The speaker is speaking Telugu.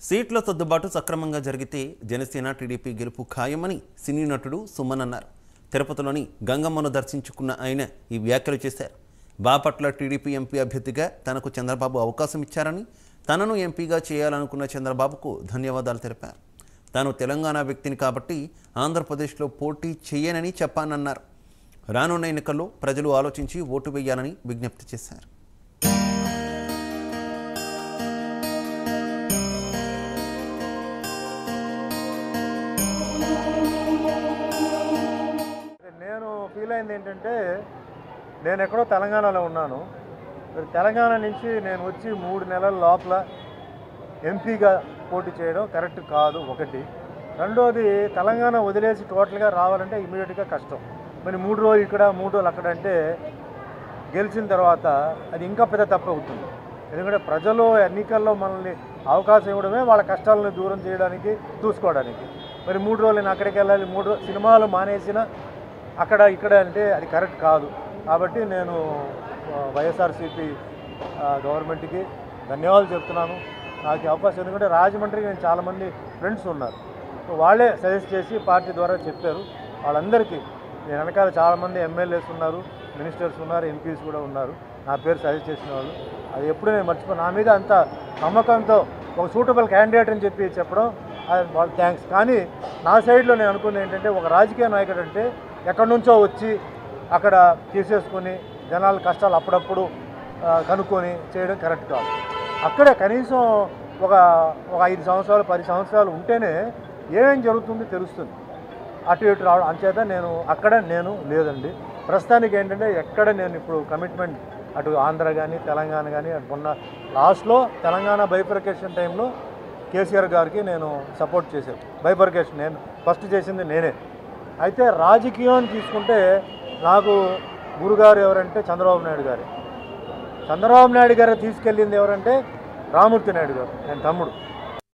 సీట్ల సర్దుబాటు సక్రమంగా జరిగితే జనసేన టీడీపీ గెలుపు ఖాయమని సినీ నటుడు సుమన్ అన్నారు తిరుపతిలోని గంగమ్మను దర్శించుకున్న ఆయన ఈ వ్యాఖ్యలు చేశారు బాపట్ల టీడీపీ ఎంపీ అభ్యర్థిగా తనకు చంద్రబాబు అవకాశం ఇచ్చారని తనను ఎంపీగా చేయాలనుకున్న చంద్రబాబుకు ధన్యవాదాలు తెలిపారు తాను తెలంగాణ వ్యక్తిని కాబట్టి ఆంధ్రప్రదేశ్లో పోటీ చేయనని చెప్పానన్నారు రానున్న ఎన్నికల్లో ప్రజలు ఆలోచించి ఓటు వేయాలని విజ్ఞప్తి చేశారు నేను ఫీల్ అయింది ఏంటంటే నేను ఎక్కడో తెలంగాణలో ఉన్నాను మరి తెలంగాణ నుంచి నేను వచ్చి మూడు నెలల లోపల ఎంపీగా పోటీ చేయడం కరెక్ట్ కాదు ఒకటి రెండోది తెలంగాణ వదిలేసి టోటల్గా రావాలంటే ఇమీడియట్గా కష్టం మరి మూడు రోజులు ఇక్కడ మూడు రోజులు అక్కడ అంటే గెలిచిన తర్వాత అది ఇంకా పెద్ద తప్పు అవుతుంది ఎందుకంటే ప్రజలు ఎన్నికల్లో మనల్ని అవకాశం ఇవ్వడమే వాళ్ళ కష్టాలను దూరం చేయడానికి చూసుకోవడానికి మరి మూడు రోజులు నేను అక్కడికి వెళ్ళాలి మూడు రోజులు సినిమాలు మానేసిన అక్కడ ఇక్కడ అంటే అది కరెక్ట్ కాదు కాబట్టి నేను ఆ, వైఎస్ఆర్సీపీ ఆ, గవర్నమెంట్కి ధన్యవాదాలు చెప్తున్నాను నాకు ఈ అవకాశం ఎందుకంటే రాజమండ్రికి నేను చాలామంది ఫ్రెండ్స్ ఉన్నారు సో వాళ్ళే సజెస్ట్ చేసి పార్టీ ద్వారా చెప్పారు వాళ్ళందరికీ నేను వెనకాల చాలామంది ఎమ్మెల్యేస్ ఉన్నారు మినిస్టర్స్ ఉన్నారు ఎంపీస్ కూడా ఉన్నారు నా పేరు సజెస్ట్ చేసిన వాళ్ళు అది ఎప్పుడు నేను మర్చిపోను నా మీద అంత నమ్మకంతో ఒక సూటబుల్ క్యాండిడేట్ అని చెప్పి చెప్పడం అది వాళ్ళ థ్యాంక్స్ కానీ నా సైడ్లో నేను అనుకుంది ఏంటంటే ఒక రాజకీయ నాయకుడు అంటే ఎక్కడి నుంచో వచ్చి అక్కడ తీసేసుకొని జనాల కష్టాలు అప్పుడప్పుడు ఆ, కనుక్కొని చేయడం కరెక్ట్ కాదు అక్కడే కనీసం ఒక ఒక ఐదు సంవత్సరాలు పది సంవత్సరాలు ఉంటేనే ఏమేం జరుగుతుందో తెలుస్తుంది అటు ఇటు రావడం అంచేత నేను అక్కడ నేను లేదండి ప్రస్తుతానికి ఏంటంటే ఎక్కడ నేను ఇప్పుడు కమిట్మెంట్ అటు ఆంధ్ర కానీ తెలంగాణ కానీ అటు మొన్న లాస్ట్లో తెలంగాణ బైఫర్కేషన్ టైంలో కేసీఆర్ గారికి నేను సపోర్ట్ చేశాను బైఫర్కేషన్ నేను ఫస్ట్ చేసింది నేనే అయితే రాజకీయం తీసుకుంటే నాకు గురుగారు ఎవరంటే చంద్రబాబు నాయుడు గారు చంద్రబాబు నాయుడు గారు తీసుకెళ్ళింది ఎవరంటే రామూర్తి నాయుడు గారు ఆయన తమ్ముడు